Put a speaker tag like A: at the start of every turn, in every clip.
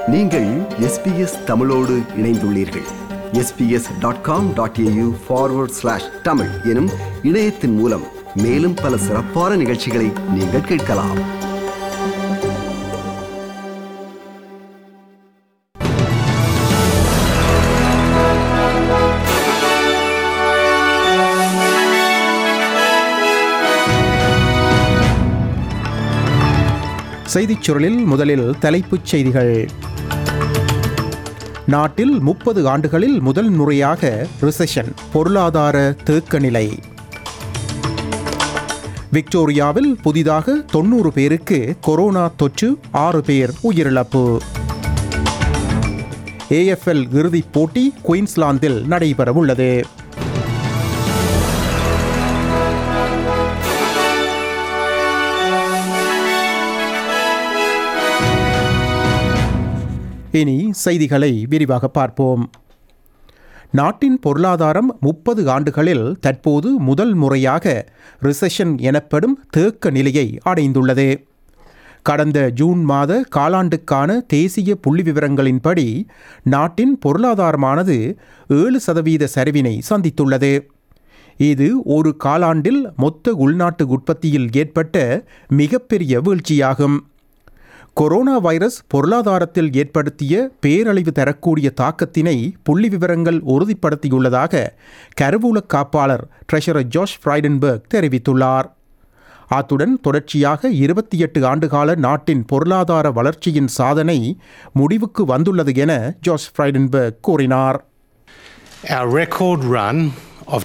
A: நீங்கள் எஸ்பிஎஸ் தமிழோடு இணைந்துள்ளீர்கள் SBS dot com dot AU forward slash Tamil எனும் இணையத்தின் மூலம் மேலும் பல சிறப்பான நிகழ்ச்சிகளை நீங்கள் கேட்கலாம்
B: செய்திச் சுருளில் முதலில் தலைப்புச் செய்திகள் நாட்டில் முப்பது ஆண்டுகளில் முதல் முறையாக ரிசெஷன் பொருளாதார தேக்க நிலை விக்டோரியாவில் புதிதாக தொண்ணூறு பேருக்கு கொரோனா தொற்று ஆறு பேர் உயிரிழப்பு ஏஎஃப்எல் இறுதிப் போட்டி குயின்ஸ்லாந்தில் நடைபெறவுள்ளது இனி செய்திகளை விரிவாக பார்ப்போம் நாட்டின் பொருளாதாரம் முப்பது ஆண்டுகளில் தற்போது முதல் முறையாக ரிசெஷன் எனப்படும் தேக்க நிலையை அடைந்துள்ளது கடந்த ஜூன் மாத காலாண்டுக்கான தேசிய புள்ளி விவரங்களின்படி நாட்டின் பொருளாதாரமானது ஏழு சதவீத சரிவினை சந்தித்துள்ளது இது ஒரு காலாண்டில் மொத்த உள்நாட்டு உற்பத்தியில் ஏற்பட்ட மிகப்பெரிய வீழ்ச்சியாகும் கொரோனா வைரஸ் பொருளாதாரத்தில் ஏற்படுத்திய பேரழிவு தரக்கூடிய தாக்கத்தினை புள்ளி விவரங்கள் உறுதிப்படுத்தியுள்ளதாக கருவூல காப்பாளர் ட்ரெஷரர் ஜோஷ் ஃப்ரைடன்பர்க் தெரிவித்துள்ளார் அத்துடன் தொடர்ச்சியாக இருபத்தி எட்டு ஆண்டுகால நாட்டின் பொருளாதார வளர்ச்சியின் சாதனை முடிவுக்கு வந்துள்ளது என ஜோஷ் ஃப்ரைடன்பர்க் கூறினார்
C: Our record run of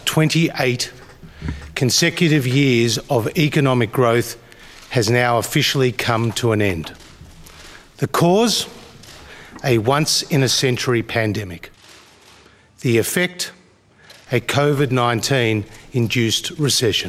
C: 28 consecutive years of economic growth has now officially come to an end. The cause? A once in a century pandemic. The effect? A COVID 19 induced recession.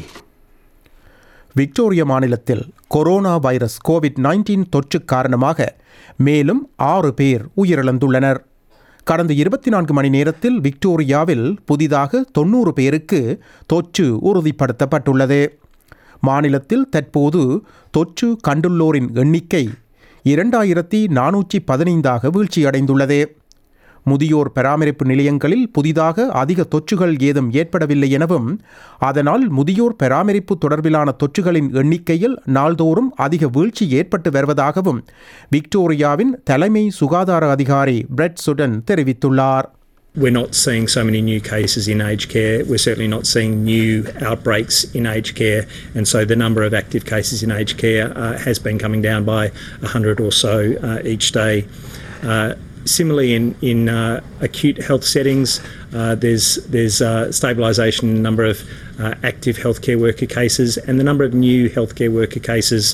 B: Victoria மாநிலத்தில் corona virus COVID nineteen தொற்று காரணமாக மேலும் ஆறு பேர் உயிரிழந்துள்ளனர் கடந்த இருபத்தி நான்கு மணி நேரத்தில் விக்டோரியாவில் புதிதாக தொண்ணூறு பேருக்கு தொற்று உறுதிப்படுத்தப்பட்டுள்ளது மாநிலத்தில் தற்போது தொற்று கண்டுள்ளோரின் எண்ணிக்கை இரண்டாயிரத்தி நானூற்றி பதினைந்தாக வீழ்ச்சியடைந்துள்ளது முதியோர் பராமரிப்பு நிலையங்களில் புதிதாக அதிக தொற்றுகள் ஏதும் ஏற்படவில்லை எனவும் அதனால் முதியோர் பராமரிப்பு தொடர்பிலான தொற்றுகளின் எண்ணிக்கையில் நாள்தோறும் அதிக வீழ்ச்சி ஏற்பட்டு வருவதாகவும் விக்டோரியாவின் தலைமை சுகாதார அதிகாரி பிரெட் சுடன் தெரிவித்துள்ளார்
D: We're not seeing so many new cases in aged care. We're certainly not seeing new outbreaks in aged care. And so the number of active cases in aged care uh, has been coming down by 100 or so uh, each day. Uh, similarly, in, in uh, acute health settings, uh, there's, there's uh, stabilisation in the number of uh, active healthcare worker cases and the number of new healthcare worker cases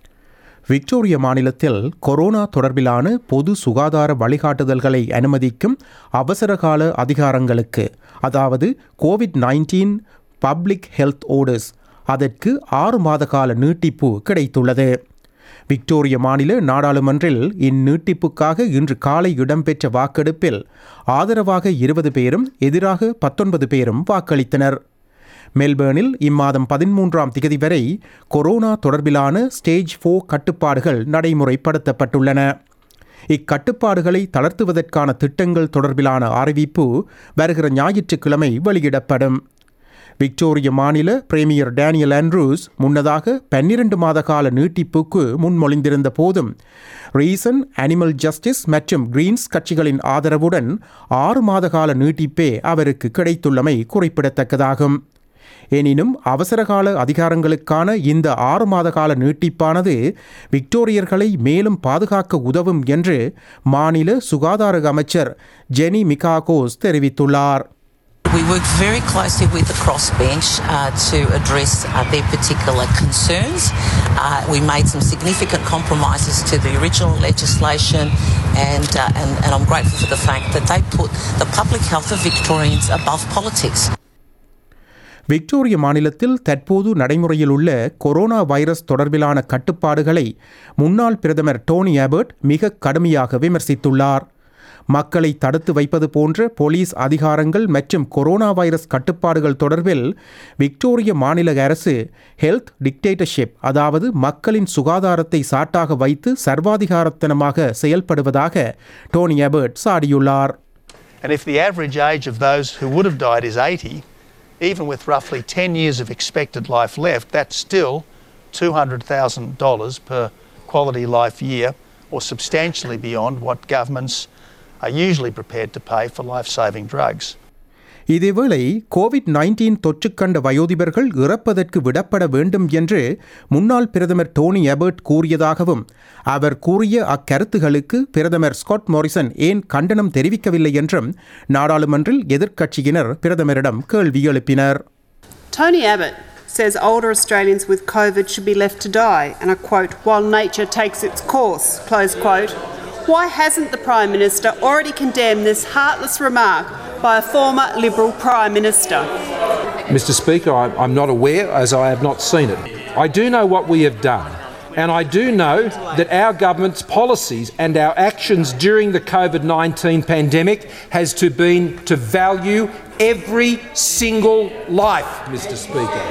B: Victoria மாநிலத்தில் corona தொடர்பிலான பொது சுகாதார வழிகாட்டுதல்களை அனுமதிக்கும் அவசரகால அதிகாரங்களுக்கு அதாவது COVID nineteen public health orders அதற்கு ஆறு மாத கால நீட்டிப்பு கிடைத்துள்ளது விக்டோரிய மாநில நாடாளுமன்றில் இந்நீட்டிப்புக்காக இன்று காலை இடம்பெற்ற வாக்கெடுப்பில் ஆதரவாக இருபது பேரும் எதிராக பத்தொன்பது பேரும் வாக்களித்தனர் மெல்பேர்னில் இம்மாதம் பதிமூன்றாம் திகதி வரை கொரோனா தொடர்பிலான ஸ்டேஜ் ஃபோர் கட்டுப்பாடுகள் நடைமுறைப்படுத்தப்பட்டுள்ளன இக்கட்டுப்பாடுகளை தளர்த்துவதற்கான திட்டங்கள் தொடர்பிலான அறிவிப்பு வருகிற ஞாயிற்றுக்கிழமை வெளியிடப்படும் விக்டோரிய மாநில பிரேமியர் டேனியல் ஆண்ட்ரூஸ் முன்னதாக பன்னிரண்டு மாத கால நீட்டிப்புக்கு முன்மொழிந்திருந்த போதும் ரீசன் அனிமல் ஜஸ்டிஸ் மற்றும் கிரீன்ஸ் கட்சிகளின் ஆதரவுடன் ஆறு மாத கால நீட்டிப்பே அவருக்கு கிடைத்துள்ளமை குறிப்பிடத்தக்கதாகும் எனினும் அவசரகால அதிகாரங்களுக்கான இந்த ஆறு மாத கால நீட்டிப்பானது விக்டோரியர்களை மேலும் பாதுகாக்க உதவும் என்று மாநில சுகாதார அமைச்சர் ஜெனி மிகாகோஸ் தெரிவித்துள்ளார்
E: We worked very closely with the crossbench uh, to address uh, their particular concerns. Uh, we made some significant compromises to the original legislation, and, uh, and, and I'm grateful for the fact that they put the public health of Victorians above politics.
B: Victoria மாநிலத்தில் தற்போது நடைமுறையில் உள்ள corona virus தொடர்பிலான கட்டுப்பாடுகளை முன்னாள் பிரதமர் டோனி ஆபர்ட் மிக கடுமையாக விமர்சித்துள்ளார் மக்களை தடுத்து வைப்பது போன்ற போலீஸ் அதிகாரங்கள் மற்றும் கொரோனா வைரஸ் கட்டுப்பாடுகள் தொடர்பில் விக்டோரிய மாநில அரசு ஹெல்த் டிக்டேட்டர்ஷிப் அதாவது மக்களின் சுகாதாரத்தை சாட்டாக வைத்து சர்வாதிகாரத்தனமாக செயல்படுவதாக டோனி அபர்ட் சாடியுள்ளார்
F: And if the average age of those who would have died is 80, even with roughly 10 years of expected life left, that's still $200,000 per quality life year, or substantially beyond what governments are usually prepared to pay for life saving drugs.
B: இதேவேளை COVID nineteen தொற்று கண்ட வயோதிபர்கள் இறப்பதற்கு விடப்பட வேண்டும் என்று முன்னாள் பிரதமர் டோனி அபர்ட் கூறியதாகவும் அவர் கூறிய அக்கருத்துகளுக்கு பிரதமர் ஸ்காட் மோரிசன் ஏன் கண்டனம் தெரிவிக்கவில்லை என்றும் நாடாளுமன்றில் எதிர்க்கட்சியினர் பிரதமரிடம் கேள்வி எழுப்பினர்
G: Tony Abbott says older Australians with COVID should be left to die, and I quote, while nature takes its course, close quote. Why hasn't the Prime Minister already condemned this heartless remark by a former Liberal Prime Minister?
H: Mr. Speaker, I, I'm not aware as I have not seen it. I do know what we have done. And I do know that our government's policies and our actions during the COVID 19 pandemic has to been to value every single life, Mr. Speaker.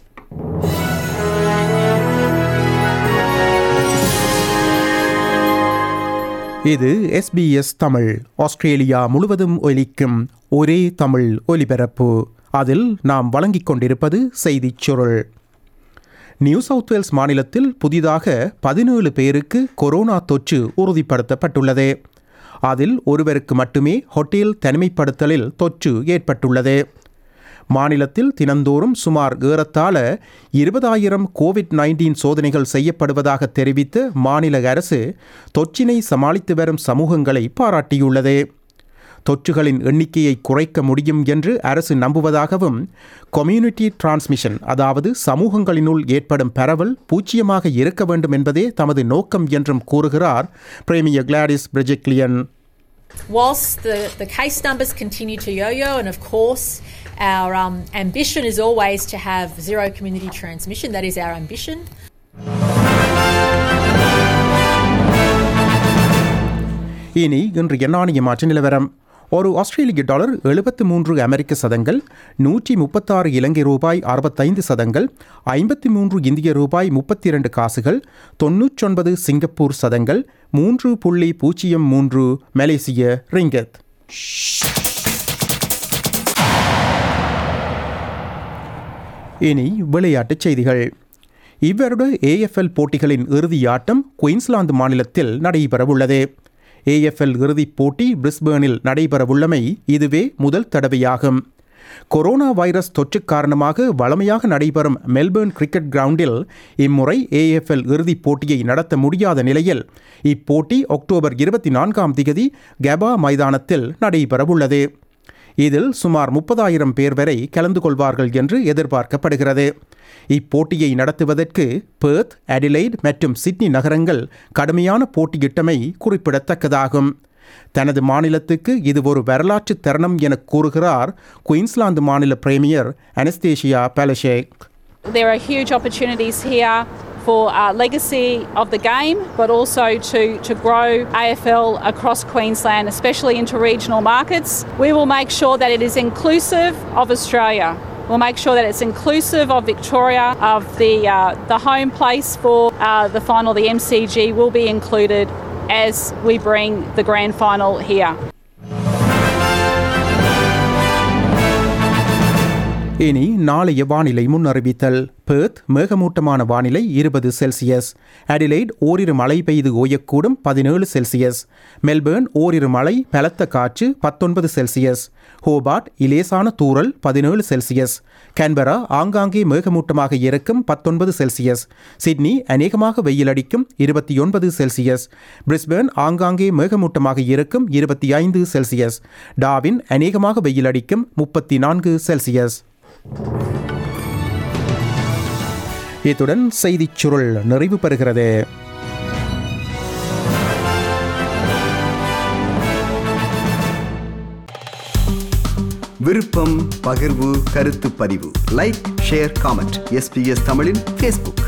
B: இது SBS Tamil Australia முழுவதும் ஒலிக்கும் ஒரே தமிழ் ஒலிபரப்பு அதில் நாம் வழங்கிக் கொண்டிருப்பது செய்திச் சுருள் நியூ சவுத் வேல்ஸ் மாநிலத்தில் புதிதாக பதினேழு பேருக்கு கொரோனா தொற்று உறுதிப்படுத்தப்பட்டுள்ளது அதில் ஒருவருக்கு மட்டுமே ஹோட்டல் தனிமைப்படுத்தலில் தொற்று ஏற்பட்டுள்ளது மாநிலத்தில் தினந்தோறும் சுமார் ஏறத்தாழ இருபதாயிரம் கோவிட் நைன்டீன் சோதனைகள் செய்யப்படுவதாக தெரிவித்த மாநில அரசு தொற்றினை சமாளித்து வரும் சமூகங்களை பாராட்டியுள்ளது தொற்றுகளின் எண்ணிக்கையை குறைக்க முடியும் என்று அரசு நம்புவதாகவும் கம்யூனிட்டி டிரான்ஸ்மிஷன் அதாவது சமூகங்களினுள் ஏற்படும் பரவல் பூச்சியமாக இருக்க வேண்டும் என்பதே தமது நோக்கம் என்றும் கூறுகிறார் premier Gladys Berejiklian
I: Whilst the, the case numbers continue to yo yo, and of course, our um, ambition is always to have zero community transmission, that is our ambition.
B: இனி இன்றைய நாணய மாற்று நிலவரம் ஒரு ஆஸ்திரேலிய டாலர் எழுபத்து மூன்று அமெரிக்க சதங்கள் நூற்றி முப்பத்தாறு இலங்கை ரூபாய் அறுபத்தைந்து சதங்கள் ஐம்பத்தி மூன்று இந்திய ரூபாய் முப்பத்தி இரண்டு காசுகள் தொன்னூற்றொன்பது சிங்கப்பூர் சதங்கள் மூன்று புள்ளி பூஜ்ஜியம் மூன்று மலேசிய ரிங்கத் இனி விளையாட்டுச் செய்திகள் இவ்வருட ஏஎஃப்எல் போட்டிகளின் இறுதி ஆட்டம் குயின்ஸ்லாந்து மாநிலத்தில் நடைபெறவுள்ளது ஏஎஃப்எல் இறுதிப் போட்டி பிரிஸ்பேனில் நடைபெறவுள்ளமை இதுவே முதல் தடவையாகும் கொரோனா வைரஸ் தொற்று காரணமாக வளமையாக நடைபெறும் மெல்பேர்ன் கிரிக்கெட் கிரவுண்டில் இம்முறை ஏஎஃப்எல் இறுதிப் போட்டியை நடத்த முடியாத நிலையில் இப்போட்டி அக்டோபர் இருபத்தி நான்காம் திகதி கெபா மைதானத்தில் நடைபெறவுள்ளது இதில் சுமார் முப்பதாயிரம் பேர் வரை கலந்து கொள்வார்கள் என்று எதிர்பார்க்கப்படுகிறது இப்போட்டியை நடத்துவதற்கு பெர்த் அடிலைட் மற்றும் சிட்னி நகரங்கள் கடுமையான போட்டியிட்டமை குறிப்பிடத்தக்கதாகும் தனது மாநிலத்துக்கு இது ஒரு வரலாற்று தருணம் என கூறுகிறார் குயின்ஸ்லாந்து மாநில premier Annastacia Palaszczuk
J: There are huge opportunities here for uh, legacy of the game, but also to, to grow AFL across Queensland, especially into regional markets. We will make sure that it is inclusive of Australia. We'll make sure that it's inclusive of Victoria, of the, uh, the home place for uh, the final, the MCG, will be included as we bring the grand final here.
B: இனி நாளைய வானிலை முன்னறிவித்தல் Perth மேகமூட்டமான வானிலை இருபது Celsius Adelaide ஓரிரு மழை பெய்து ஓயக்கூடும் பதினேழு Celsius Melbourne ஓரிரு மழை பலத்த காற்று பத்தொன்பது செல்சியஸ் ஹோபார்ட் இலேசான தூறல் பதினேழு செல்சியஸ் கேன்பரா ஆங்காங்கே மேகமூட்டமாக இருக்கும் பத்தொன்பது செல்சியஸ் சிட்னி அநேகமாக வெயிலடிக்கும் இருபத்தி ஒன்பது செல்சியஸ் பிரிஸ்பேர்ன் ஆங்காங்கே மேகமூட்டமாக இருக்கும் இருபத்தி ஐந்து செல்சியஸ் டாவின் அநேகமாக வெயிலடிக்கும் முப்பத்தி நான்கு செல்சியஸ் இத்துடன் செய்திச் சுருள் நிறைவு பெறுகிறது
A: விருப்பம் பகிர்வு கருத்து பதிவு லைக் ஷேர் காமெண்ட் எஸ்பிஎஸ் தமிழின் ஃபேஸ்புக்